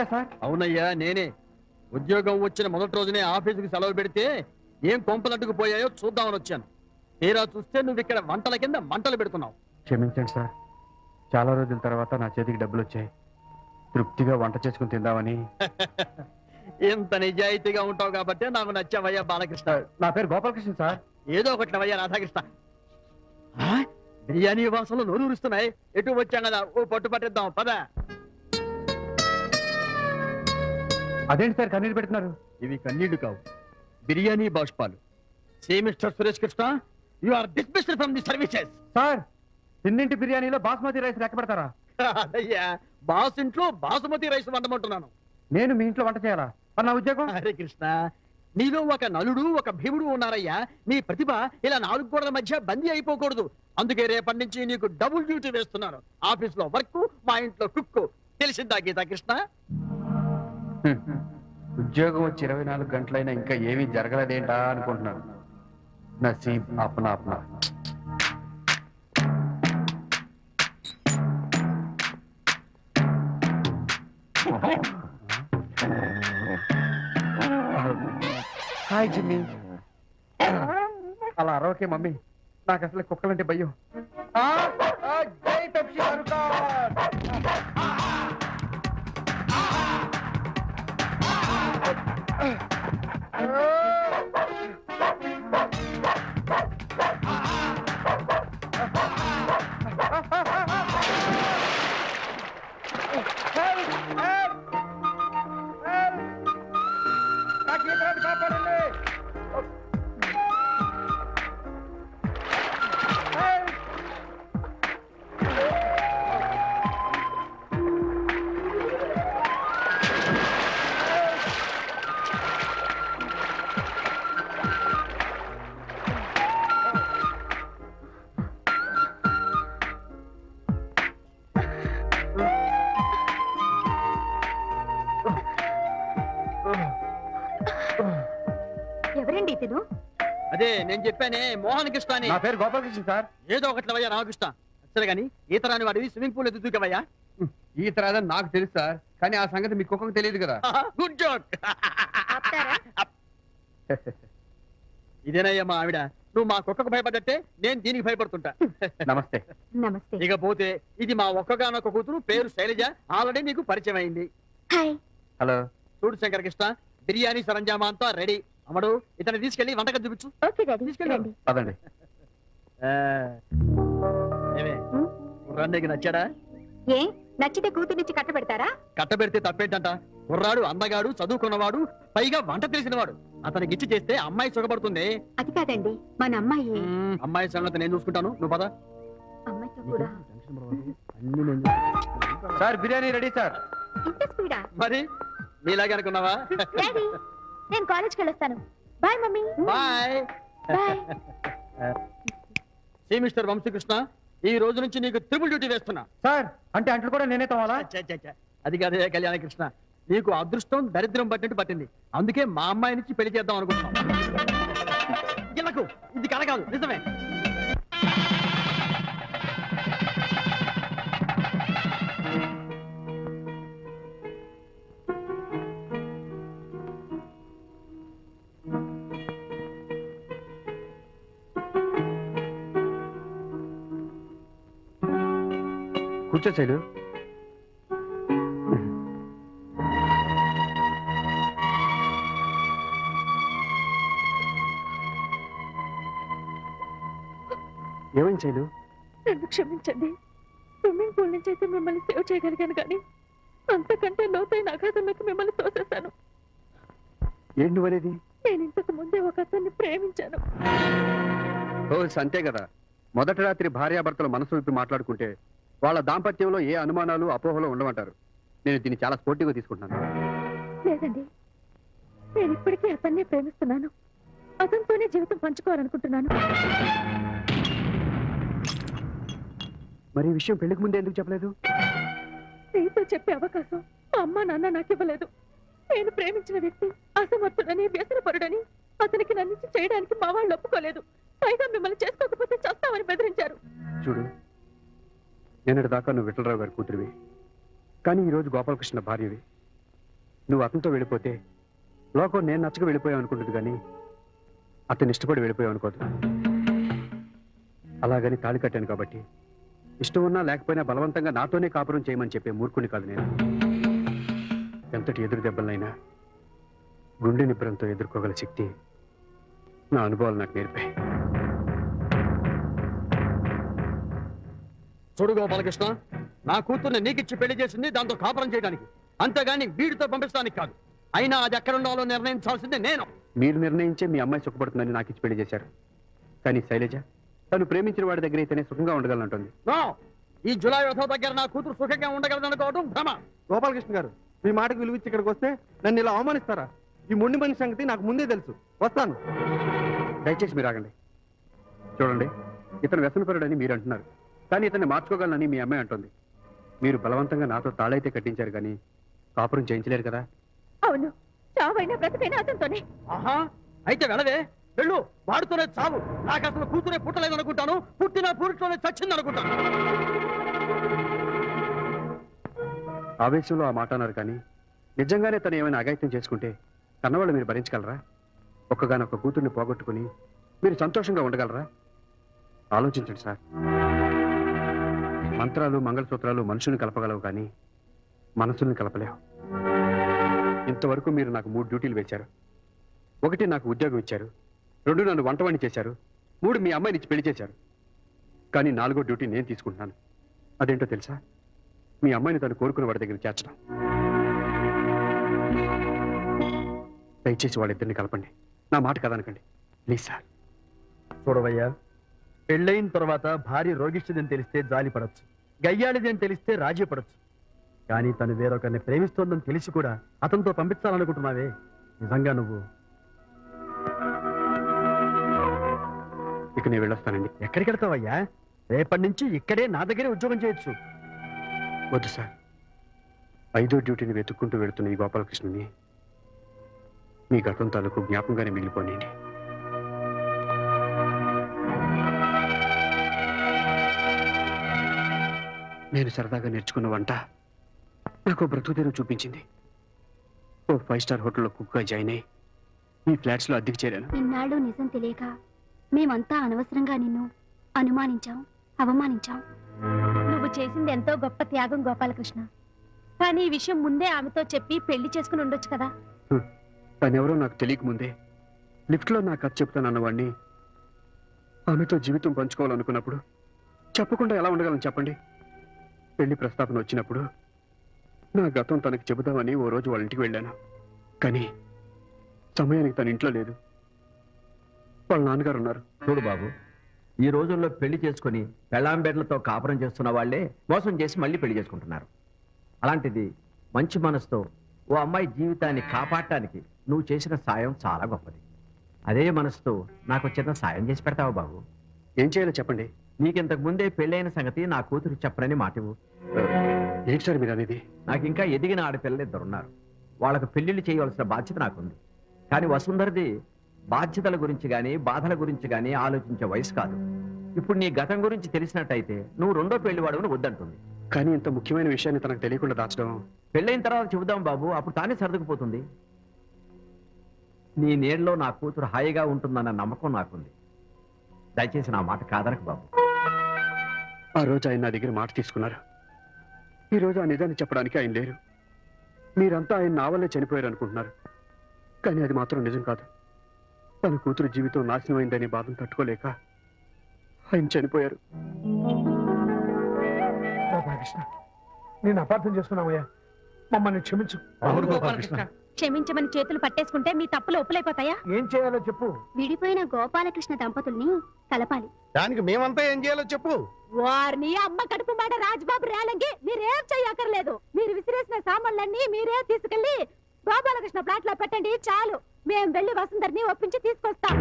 మీరా sir అవునయ్యా నేనే ఉద్యోగం వచ్చిన మొదటి రోజునే ఆఫీసుకి సెలవు పెడితే ఏం కొంపలట్టుకు పోయాయో చూద్దామని వచ్చాను తీరా చూస్తే నువ్వు ఇక్కడ వంటల కింద మంటలు పెడుతున్నావు క్షమించండి సార్ చాలా రోజుల తర్వాత నా చేతికి డబ్బులు వచ్చాయి తృప్తిగా వంట చేసుకుని తిందామని ఇంత నిజాయితీగా ఉంటావు కాబట్టి నాకు నచ్చావయ్యా బాలకృష్ణ నా పేరు గోపాలకృష్ణ సార్ ఏదో ఒకటి నవ్వయ్యా రాధాకృష్ణ ఆ? బిర్యానీ వాసనలు నోరూరుస్తున్నాయి ఎటు వచ్చాం కదా ఓ పట్టు పట్టిద్దాం పద అదేంటి సార్ కన్నీరు పెడుతున్నారు ఇవి కన్నీళ్లు కావు బిర్యానీ బాష్పాలు సే mister Suresh Krishna you are dismissed from the services sir తిన్నింటి బిర్యానీలో బాస్మతి రైస్ లెక్క పెడతారా అదయ్యా బాస్ ఇంట్లో బాసుమతి రైస్ వండమంటున్నాను నేను మీ ఇంట్లో వంట చేయాలా మరి నా ఉద్యోగం హరే కృష్ణ నీలో ఒక నలుడు ఒక భీముడు ఉన్నారయ్యా నీ ప్రతిభ ఇలా నాలుగు గోడల మధ్య బందీ అయిపోకూడదు అందుకే రేపటి నుంచి నీకు డబుల్ డ్యూటీ వేస్తున్నాను ఆఫీస్ లో వర్క్ మా ఇంట్లో కుక్కు తెలిసిందా గీతా కృష్ణ హ్మ్. ఉద్యోగం వచ్చి ఇరవై నాలుగు గంటలైనా ఇంకా ఏమీ జరగలేదేంటా అనుకుంటున్నాను నసీబ్ అప్నా అప్నా హాయ్ జిమ్మి అలా అరవకే మమ్మీ నాకు అసలు కుక్కలంటే భయం ఆ, ఆ, జై పెప్సీ సర్కార్! నాకు ఈ తర్వాత కాపాడండి ఎవరండి ఇతను అదే నేను చెప్పానే మోహన్ కృష్ణ అని నా పేరు గోపాలకృష్ణ సార్ ఏదో ఒకటి నవ్వయ్యా రామకృష్ణ సరే గాని ఈత రాని వాడివి స్విమ్మింగ్ పూల్ ఎదుగుతావయ్యా ఈ తర్వాత నాకు తెలుసు సార్ కానీ ఆ సంగతి మీ కుక్కకు తెలియదు కదా గుడ్ జోక్ ఆపుతారా? ఇదేనయ్యా మా ఆవిడ నువ్వు మా కుక్కకు భయపడ్డట్టే నేను దీనికి భయపడుతుంటా నమస్తే నమస్తే ఇకపోతే ఇది మా ఒక్కగానొక్క కూతురు పేరు శైలజ ఆల్రెడీ నీకు పరిచయం అయింది హాయ్ హలో చూడు శంకరకృష్ణ బిర్యానీ సరంజామా అంతా రెడీ అమ్మడు ఇతన్ని తీసుకెళ్లి వంటగది చూపించు ఓకే డాడీ తీసుకెళ్ళు. రండి పదండి ఆ, ఏమే ఉమ్, కుర్రాడికి నచ్చాడా ఏ నచ్చితే కూతురు నుంచి కట్టబెడతారా కట్టబెడితే తప్పేంటంట కుర్రాడు అందగాడు చదువుకున్నవాడు పైగా వంట తెలిసినవాడు అతనికి ఇచ్చి చేస్తే అమ్మాయి సుఖపడుతుంది అది కాదండి మన అమ్మాయి మ్మ్, అమ్మాయి సంగతి నేను చూసుకుంటాను నువ్వు పద అమ్మాయితో కూడా టెన్షన్ పడవద్దు. అన్నీ నేను చూసుకుంటాను. సార్ బిర్యానీ రెడీ సార్ ఇంత స్పీడా మరి నీలాగే అనుకున్నావా డాడీ నేను కాలేజ్కి వెళ్ళొస్తాను bye mummy bye bye see mister Vamsikrishna ఈ రోజు నుంచి నీకు త్రిపుల్ డ్యూటీ వేస్తున్నా సార్ అంటే అంట్లు కూడా నేనే తోవాలా చ్చ, చ్చ, చ్చ. అది కాదే కళ్యాణ కృష్ణ నీకు అదృష్టం దరిద్రం పట్టినట్టు పట్టింది అందుకే మా అమ్మాయి నుంచి పెళ్లి చేద్దాం అనుకుంటున్నాం ఇళ్ళకు ఇది కల కాదు నిజమే కూర్చో శైలు ఏమైంది శైలు నన్ను క్షమించండి స్విమ్మింగ్ పూల్ నుంచి అయితే మిమ్మల్ని సేవ్ చేయగలిగాను కానీ అంతకంటే లోతైన అగాధంలోకి మిమ్మల్ని తోసేశాను ఏంటి నువ్వు అనేది నేను ఇంతకు ముందే ఒక అతన్ని ప్రేమించాను ఓ అంతే కదా మొదటి రాత్రి భార్యాభర్తలు మనసు విప్పి మాట్లాడుకుంటే వాళ్ళ దాంపత్యంలో ఏ అనుమానాలు అపోహలు ఉండమంటారు నేను దీన్ని చాలా స్పోర్టివ్గా తీసుకుంటున్నాను లేదండి నేను ఇప్పటికీ అతన్నే ప్రేమిస్తున్నాను అతనితోనే జీవితం పంచుకోవాలనుకుంటున్నాను మరి ఈ విషయం పెళ్లికి ముందే ఎందుకు చెప్పలేదు నీతో చెప్పే అవకాశం మా అమ్మ నాన్న నాకు ఇవ్వలేదు నేను ప్రేమించిన వ్యక్తి అసమర్థుడని వ్యసనపరుడని అతనికి నన్ను చేయడానికి మా వాళ్ళు ఒప్పుకోలేదు పైగా మిమ్మల్ని చేసుకోకపోతే చస్తామని బెదిరించారు చూడు నిన్నటి దాకా నువ్వు విఠలరావు గారి కూతురివి కానీ ఈరోజు గోపాలకృష్ణ భార్యవి నువ్వు అతనితో వెళ్ళిపోతే లోకం నేను నచ్చక వెళ్ళిపోయావు అనుకుంటుంది కానీ అతను ఇష్టపడి వెళ్ళిపోయావు అనుకోదు అలాగని తాళి కట్టాను కాబట్టి ఇష్టం ఉన్నా లేకపోయినా బలవంతంగా నాతోనే కాపురం చేయమని చెప్పే మూర్ఖుని కాదు నేను ఎంతటి ఎదురు దెబ్బలైనా గుండె నిబ్బరంతో ఎదుర్కోగల శక్తి నా అనుభవాలు నాకు నేర్పాయి చూడు గోపాలకృష్ణ నా కూతుర్ని నీకిచ్చి పెళ్లి చేసింది దాంతో కాపురం చేయడానికి అంతేగాని వీడితో పంపించడానికి కాదు అయినా అది ఎక్కడ ఉండాలో నిర్ణయించాల్సింది నేను మీరు నిర్ణయించే మీ అమ్మాయి సుఖపడుతుందని నాకు ఇచ్చి పెళ్లి చేశారు కానీ శైలజ తను ప్రేమించిన వాడి దగ్గర అయితేనే సుఖంగా ఉండగలనంటుంది నో ఈ జులై వధవ దగ్గర నా కూతురు సుఖంగా ఉండగలదనుకోవడం భ్రమ గోపాలకృష్ణ గారు మీ మాటకు విలువిచ్చి ఇక్కడికి వస్తే నన్ను ఇలా అవమానిస్తారా ఈ మొండి మనిషి సంగతి నాకు ముందే తెలుసు వస్తాను దయచేసి మీరు ఆగండి చూడండి ఇతను వ్యసనపరుడని మీరు అంటున్నారు కానీ ఇతన్ని మార్చుకోగలనని మీ అమ్మాయి అంటుంది మీరు బలవంతంగా నాతో తాళైతే కట్టించారు కానీ కాపురం చేయించలేరు కదా అవును చావైనా బ్రతకైనా అతనితోనే ఆహా అయితే వెళ్ళవే వెళ్ళు వాడుతూనే చావు నాకు అసలు కూతురే పుట్టలేదు అనుకుంటాను పుట్టిన పురుషులోనే చచ్చింది అనుకుంటాను ఆవేశంలో ఆ మాట అన్నారు కానీ నిజంగానే తను ఏమైనా అఘాయిత్యం చేసుకుంటే కన్నవాళ్ళు మీరు భరించగలరా ఒక్కగానొక్క కూతుర్ని పోగొట్టుకుని మీరు సంతోషంగా ఉండగలరా ఆలోచించండి సార్ మంత్రాలు మంగళసూత్రాలు మనుషుల్ని కలపగలవు కానీ మనసుల్ని కలపలేవు ఇంతవరకు మీరు నాకు మూడు డ్యూటీలు వేశారు ఒకటి నాకు ఉద్యోగం ఇచ్చారు రెండు నన్ను వంటవాణి చేశారు మూడు మీ అమ్మాయిని ఇచ్చి పెళ్లి చేశారు కానీ నాలుగో డ్యూటీ నేను తీసుకుంటున్నాను అదేంటో తెలుసా మీ అమ్మాయిని తను కోరుకున్న వాడి దగ్గర చేర్చడం దయచేసి వాళ్ళిద్దరిని కలపండి నా మాట కదనకండి ప్లీజ్ సార్ చూడవయ్యా పెళ్ళైన తర్వాత భార్య రోగిష్టిదని తెలిస్తే జాలి పడచ్చు గయ్యాళిదని తెలిస్తే రాజీ పడచ్చు కానీ తను వేరొకరిని ప్రేమిస్తోందని తెలిసి కూడా అతనితో పంపించాలనుకుంటున్నావే నిజంగా నువ్వు ఇక నేను వెళ్ళొస్తానండి ఎక్కడికి వెళ్తావయ్యా రేపటి నుంచి ఇక్కడే నా దగ్గరే ఉద్యోగం చేయొచ్చు వద్దు సార్ ఐదో డ్యూటీని వెతుక్కుంటూ వెళుతున్న ఈ గోపాలకృష్ణని మీ గతం తాలూకు జ్ఞాపకంగానే మిగిలిపోనండి నేను సరదాగా నేర్చుకున్న వంట నాకు బ్రతుకు తెరువు చూపించింది ఓ ఫైవ్ స్టార్ హోటల్లో కుక్గా జాయిన్ అయ్యి మీ ఫ్లాట్స్లో అద్దెకి చేరాను ఇన్నాళ్ళు నిజం తెలియక మేమంతా అనవసరంగా నిన్ను అనుమానించాం అవమానించాం నువ్వు చేసింది ఎంతో గొప్ప త్యాగం గోపాలకృష్ణ కానీ ఈ విషయం ముందే ఆమెతో చెప్పి పెళ్లి చేసుకుని ఉండొచ్చు కదా తనెవరో నాకు తెలియకముందే లిఫ్ట్లో నా కథ చెప్తానన్నవాడిని ఆమెతో జీవితం పంచుకోవాలనుకున్నప్పుడు చెప్పకుండా ఎలా ఉండగలను చెప్పండి పెళ్లి ప్రస్తావన వచ్చినప్పుడు నా గతం తనకి చెబుదామని ఓ రోజు వాళ్ళ ఇంటికి వెళ్ళాను కానీ సమయానికి తన ఇంట్లో లేదు వాళ్ళ నాన్నగారు ఉన్నారు చూడు బాబు ఈ రోజుల్లో పెళ్లి చేసుకుని పెళ్ళాంబెడ్లతో కాపురం చేస్తున్న వాళ్ళే మోసం చేసి మళ్ళీ పెళ్లి చేసుకుంటున్నారు అలాంటిది మంచి మనసుతో ఓ అమ్మాయి జీవితాన్ని కాపాడటానికి నువ్వు చేసిన సాయం చాలా గొప్పది అదే మనసుతో నాకు చిన్న సాయం చేసి పెడతావా బాబు ఏం చేయాలో చెప్పండి నీకింతకు ముందే పెళ్ళైన సంగతి నా కూతురు చెప్పనని మాటివు ఏంటి సార్ మీరు అనేది నాకు ఇంకా ఎదిగిన ఆడపిల్లలు ఇద్దరున్నారు వాళ్ళకు పెళ్లిళ్ళు చేయవలసిన బాధ్యత నాకుంది కానీ వసుంధరది బాధ్యతల గురించి కానీ బాధల గురించి కానీ ఆలోచించే వయసు కాదు ఇప్పుడు నీ గతం గురించి తెలిసినట్టయితే నువ్వు రెండో పెళ్లి వాడవని వద్దంటుంది కానీ ఇంత ముఖ్యమైన విషయాన్ని తనకు తెలియకుండా దాచడం పెళ్ళైన తర్వాత చెబుదాం బాబు అప్పుడు తానే సర్దుకుపోతుంది నీ నీడలో నా కూతురు హాయిగా ఉంటుందన్న నమ్మకం నాకుంది దయచేసి నా మాట కాదనకు బాబు ఆ రోజు ఆయన నా దగ్గర మాట తీసుకున్నారు ఈ రోజు ఆ నిజాన్ని చెప్పడానికి ఆయన లేరు మీరంతా ఆయన నా వల్లే చనిపోయారు అనుకుంటున్నారు కానీ అది మాత్రం నిజం కాదు తన కూతురు జీవితం నాశనం అయిందనే బాధను తట్టుకోలేక ఆయన చనిపోయారు గోపాలకృష్ణ నేను అపార్థం చేసుకున్నామయ్యా మమ్మల్ని క్షమించు అవును గోపాలకృష్ణ క్షమించమని చేతులు పట్టేసుకుంటే మీ తప్పులు ఒప్పులైపోతాయా ఏం చేయాలో చెప్పు విడిపోయిన గోపాలకృష్ణ దంపతుల్ని కలపాలి దానికి మేమంతా ఏం చేయాలో చెప్పు వారిని అమ్మ కడుపు మాట రాజ్బాబు రేలంగి మీరేం చెయ్యక్కర్లేదు మీరు విసిరేసిన సామాన్లన్నీ మీరే తీసుకెళ్లి గోపాలకృష్ణ ప్లాట్ లో పెట్టండి చాలు మేం వెళ్లి వసుంధర్ని ఒప్పించి తీసుకొస్తాం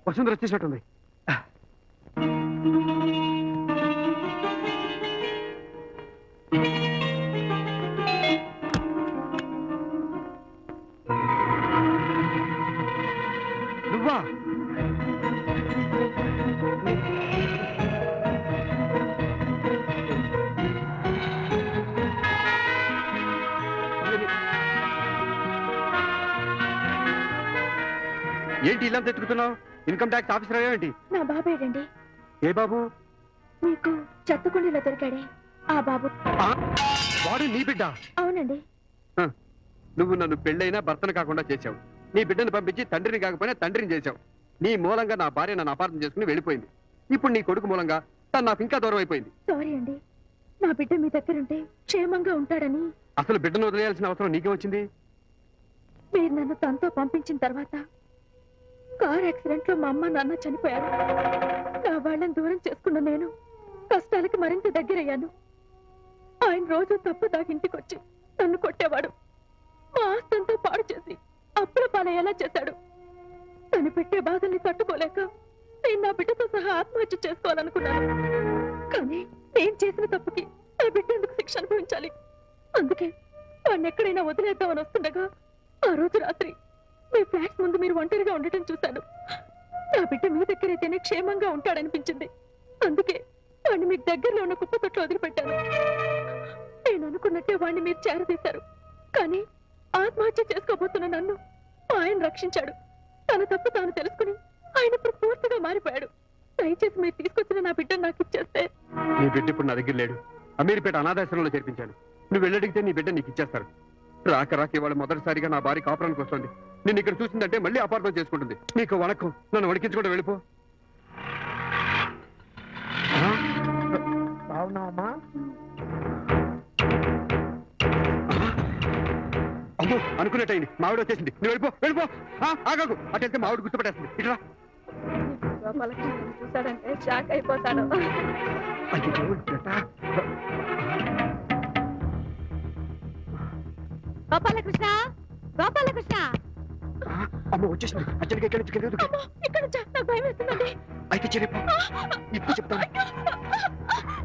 వసుంధర వచ్చేసినట్టుంది నువ్వా ఏంటి ఇల్లంతా ఎత్తుకుతున్నావు ఇన్కమ్ ట్యాక్స్ ఆఫీసర్ ఏంటి నా బాబేడండి ఏ బాబు మీకు చెత్తకుండీలో దొరికాడే ఆ బాబు ఆ? వాడు నీ బిడ్డ అవునండి హ. నువ్వు నన్ను పెళ్ళైనా భర్తను కాకుండా చేశావు నీ బిడ్డను పంపించి తండ్రిని కాకపోయినా తండ్రిని చేశావు నీ మూలంగా నా భార్య నన్ను అపార్థం చేసుకుని వెళ్ళిపోయింది ఇప్పుడు నీ కొడుకు మూలంగా తను నాకు ఇంకా దూరం అయిపోయింది సారీ అండి నా బిడ్డ మీ దగ్గరుంటే క్షేమంగా ఉంటాడని అసలు బిడ్డను వదిలేయాల్సిన అవసరం నీకే వచ్చింది మీరు నన్ను తనతో పంపించిన తర్వాత కార్ యాక్సిడెంట్ లో మా అమ్మ నాన్న చనిపోయారు నా వాళ్ళని దూరం చేసుకున్న నేను కష్టాలకి మరింత దగ్గరయ్యాను ఆయన రోజు తప్పు దాగింటికి వచ్చి నన్ను కొట్టేవాడు మా ఆస్తంతా పాడు చేసి అప్పుల పాలయ్యేలా చేశాడు తను పెట్టే బాధల్ని తట్టుకోలేక నేను నా బిడ్డతో సహా ఆత్మహత్య చేసుకోవాలనుకున్నాను కానీ నేను చేసిన తప్పుకి నా బిడ్డ ఎందుకు శిక్ష అనుభవించాలి అందుకే వాడిని ఎక్కడైనా వదిలేద్దామని వస్తుండగా ఆ రోజు రాత్రి మీ ఫ్లాట్స్ ముందు మీరు ఒంటరిగా ఉండటం చూశాను నా బిడ్డ మీ దగ్గరైతేనే క్షేమంగా ఉంటాడనిపించింది అందుకే వాడిని మీకు దగ్గరలో ఉన్న కుప్ప తొట్లు వదిలిపెట్టాను నేను అనుకున్నట్టే వాడిని మీరు చేరదీశారు కానీ ఆత్మహత్య చేసుకోబోతున్న నన్ను ఆయన రక్షించాడు తన తప్పు తాను తెలుసుకుని ఆయన ఇప్పుడు పూర్తిగా మారిపోయాడు దయచేసి మీరు తీసుకొచ్చిన నా బిడ్డను నాకు ఇచ్చేస్తే నీ బిడ్డ ఇప్పుడు నా దగ్గర లేడు అమీర్పేట అనాథాశ్రమంలో చేర్పించాను నువ్వు వెళ్ళడిగితే నీ బిడ్డ నీకు ఇచ్చేస్తారు రాక రాక ఇవాళ మొదటిసారిగా నా భార్య కాపురానికి వస్తుంది నేను ఇక్కడ చూసిందంటే మళ్ళీ అపార్థం చేసుకుంటుంది నీకు వణకం నన్ను వణికించుకుంటూ వెళ్ళిపో ఆ? బాగున్నావమ్మా అమ్మో అనుకున్నట్టయింది మావిడ వచ్చేసింది నువ్వు వెళ్ళిపో వెళ్ళిపో ఆ, ఆగకు అటెళ్తే మావిడ గుర్తుపట్టేస్తుంది ఇట్లా చూసాడంటే షాక్ అయిపోతాడు అయ్యో, ఇట్లట. గోపాలకృష్ణ గోపాలకృష్ణ ఆ, అమ్మ వచ్చేసింది అర్జెంట్గా ఇక్కడి నుంచి కిందకి దూకు. ఇక్కడ నుంచి నాకు భయం వేస్తుందండి అయితే చెల్లిపో ఇప్పుడు చెప్తాను అయ్యో!